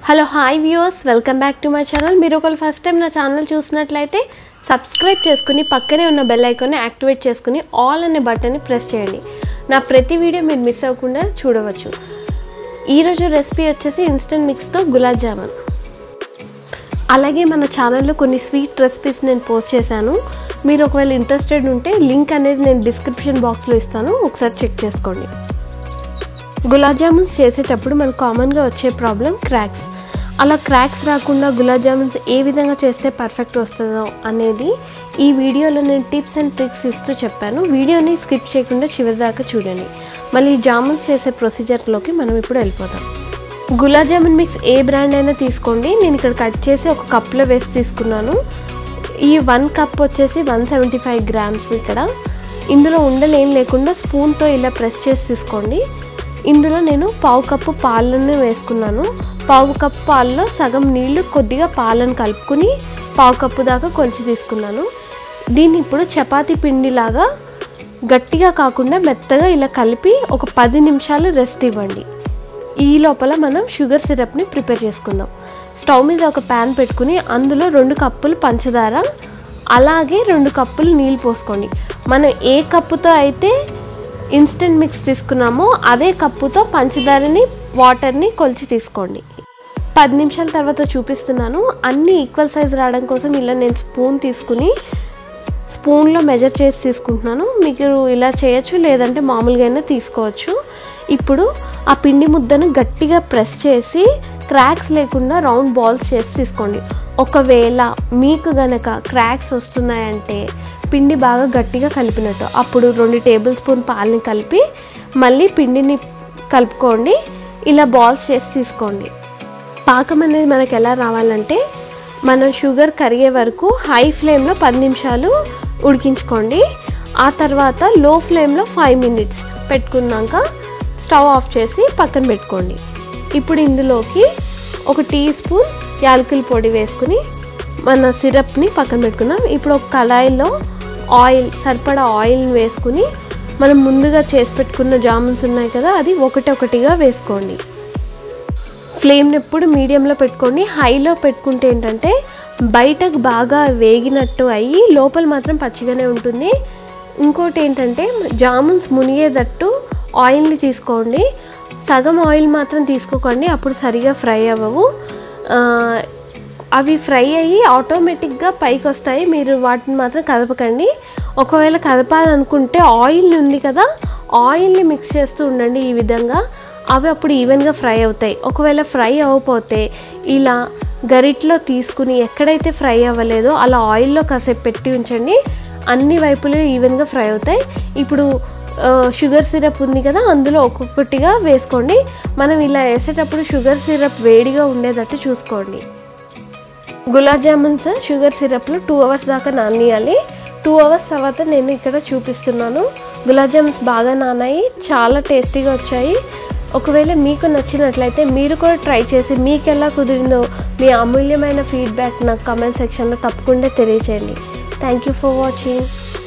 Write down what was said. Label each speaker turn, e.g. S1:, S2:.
S1: hello hi viewers welcome back to my channel మీరు ఒకళ్ళు first time నా channel చూసినట్లయితే సబ్స్క్రైబ్ చేసుకుని పక్కనే ఉన్న బెల్ ఐకాన్ని యాక్టివేట్ చేసుకుని ఆల్ అనే బటన్ని ప్రెస్ చేయండి నా ప్రతి వీడియో మీరు మిస్ అవ్వకుండా చూడవచ్చు ఈరోజు రెసిపీ వచ్చేసి ఇన్స్టెంట్ మిక్స్తో గులాబ్ జామున్ అలాగే మన ఛానల్లో కొన్ని స్వీట్ రెసిపీస్ నేను పోస్ట్ చేశాను మీరు ఒకవేళ ఇంట్రెస్టెడ్ ఉంటే లింక్ అనేది నేను డిస్క్రిప్షన్ బాక్స్లో ఇస్తాను ఒకసారి చెక్ చేసుకోండి గులాబ్ జామున్స్ చేసేటప్పుడు మనకు కామన్గా వచ్చే ప్రాబ్లం క్రాక్స్ అలా క్రాక్స్ రాకుండా గులాబ్ జామున్స్ ఏ విధంగా చేస్తే పర్ఫెక్ట్ వస్తుందో అనేది ఈ వీడియోలో నేను టిప్స్ అండ్ ట్రిక్స్ ఇస్తూ చెప్పాను వీడియోని స్కిప్ చేయకుండా చివరి దాకా చూడండి మళ్ళీ ఈ జామున్స్ చేసే ప్రొసీజర్లోకి మనం ఇప్పుడు వెళ్ళిపోతాం గులాబ్ జామున్ మిక్స్ ఏ బ్రాండ్ అయినా తీసుకోండి నేను ఇక్కడ కట్ చేసి ఒక కప్లో వేసి తీసుకున్నాను ఈ వన్ కప్ వచ్చేసి వన్ సెవెంటీ ఫైవ్ గ్రామ్స్ ఇక్కడ ఇందులో ఉండలేం లేకుండా స్పూన్తో ఇలా ప్రెస్ చేసి తీసుకోండి ఇందులో నేను పావు కప్పు పాలను వేసుకున్నాను పావు కప్పు పాలలో సగం నీళ్లు కొద్దిగా పాలను కలుపుకుని పావు కప్పు దాకా కొలిచి తీసుకున్నాను దీన్ని ఇప్పుడు చపాతీ పిండిలాగా గట్టిగా కాకుండా మెత్తగా ఇలా కలిపి ఒక పది నిమిషాలు రెస్ట్ ఇవ్వండి ఈ లోపల మనం షుగర్ సిరప్ని ప్రిపేర్ చేసుకుందాం స్టవ్ మీద ఒక ప్యాన్ పెట్టుకుని అందులో రెండు కప్పులు పంచదార అలాగే రెండు కప్పులు నీళ్ళు పోసుకోండి మనం ఏ కప్పుతో అయితే ఇన్స్టెంట్ మిక్స్ తీసుకున్నామో అదే కప్పుతో పంచదారని వాటర్ని కొలిచి తీసుకోండి పది నిమిషాల తర్వాత చూపిస్తున్నాను అన్నీ ఈక్వల్ సైజ్ రావడం కోసం ఇలా నేను స్పూన్ తీసుకుని స్పూన్లో మెజర్ చేసి తీసుకుంటున్నాను మీకు ఇలా చేయొచ్చు లేదంటే మామూలుగా అయినా తీసుకోవచ్చు ఇప్పుడు ఆ పిండి ముద్దను గట్టిగా ప్రెస్ చేసి క్రాక్స్ లేకుండా రౌండ్ బాల్స్ చేసి తీసుకోండి ఒకవేళ మీకు గనక క్రాక్స్ వస్తున్నాయంటే పిండి బాగా గట్టిగా కలిపినట్టు అప్పుడు రెండు టేబుల్ స్పూన్ పాలని కలిపి మళ్ళీ పిండిని కలుపుకోండి ఇలా బాల్స్ చేసి తీసుకోండి పాకం అనేది మనకు ఎలా రావాలంటే మనం షుగర్ కరిగే వరకు హై ఫ్లేమ్లో పది నిమిషాలు ఉడికించుకోండి ఆ తర్వాత లో ఫ్లేమ్లో ఫైవ్ మినిట్స్ పెట్టుకున్నాక స్టవ్ ఆఫ్ చేసి పక్కన పెట్టుకోండి ఇప్పుడు ఇందులోకి ఒక టీ స్పూన్ యాలకుల పొడి వేసుకుని మన సిరప్ని పక్కన పెట్టుకుందాం ఇప్పుడు ఒక కళాయిలో ఆయిల్ సరిపడా ఆయిల్ని వేసుకుని మనం ముందుగా చేసి పెట్టుకున్న జామున్స్ ఉన్నాయి కదా అది ఒకటొకటిగా వేసుకోండి ఫ్లేమ్ని ఎప్పుడు మీడియంలో పెట్టుకోండి హైలో పెట్టుకుంటే ఏంటంటే బయటకు బాగా వేగినట్టు అయ్యి లోపల మాత్రం పచ్చిగానే ఉంటుంది ఇంకోటి ఏంటంటే జామున్స్ మునిగేటట్టు ఆయిల్ని తీసుకోండి సగం ఆయిల్ మాత్రం తీసుకోకండి అప్పుడు సరిగా ఫ్రై అవ్వవు అవి ఫ్రై అయ్యి ఆటోమేటిక్గా పైకి వస్తాయి మీరు వాటిని మాత్రం కదపకండి ఒకవేళ కదపాలనుకుంటే ఆయిల్ ఉంది కదా ఆయిల్ని మిక్స్ చేస్తూ ఉండండి ఈ విధంగా అవి అప్పుడు ఈవెన్గా ఫ్రై అవుతాయి ఒకవేళ ఫ్రై అవ్వకపోతే ఇలా గరిట్లో తీసుకుని ఎక్కడైతే ఫ్రై అవ్వలేదో అలా ఆయిల్లో కాసేపు పెట్టి ఉంచండి అన్ని వైపులు ఈవెన్గా ఫ్రై అవుతాయి ఇప్పుడు షుగర్ సిరప్ ఉంది కదా అందులో ఒక్కొక్కటిగా వేసుకోండి మనం ఇలా వేసేటప్పుడు షుగర్ సిరప్ వేడిగా ఉండేటట్టు చూసుకోండి గులాబ్ జామున్స్ షుగర్ సిరప్లో టూ అవర్స్ దాకా నానియాలి టూ అవర్స్ తర్వాత నేను ఇక్కడ చూపిస్తున్నాను గులాబ్ జామున్స్ బాగా నానాయి చాలా టేస్టీగా వచ్చాయి ఒకవేళ మీకు నచ్చినట్లయితే మీరు కూడా ట్రై చేసి మీకు ఎలా కుదిరిందో మీ అమూల్యమైన ఫీడ్బ్యాక్ నాకు కమెంట్ సెక్షన్లో తప్పకుండా తెలియచేయండి థ్యాంక్ యూ ఫర్ వాచింగ్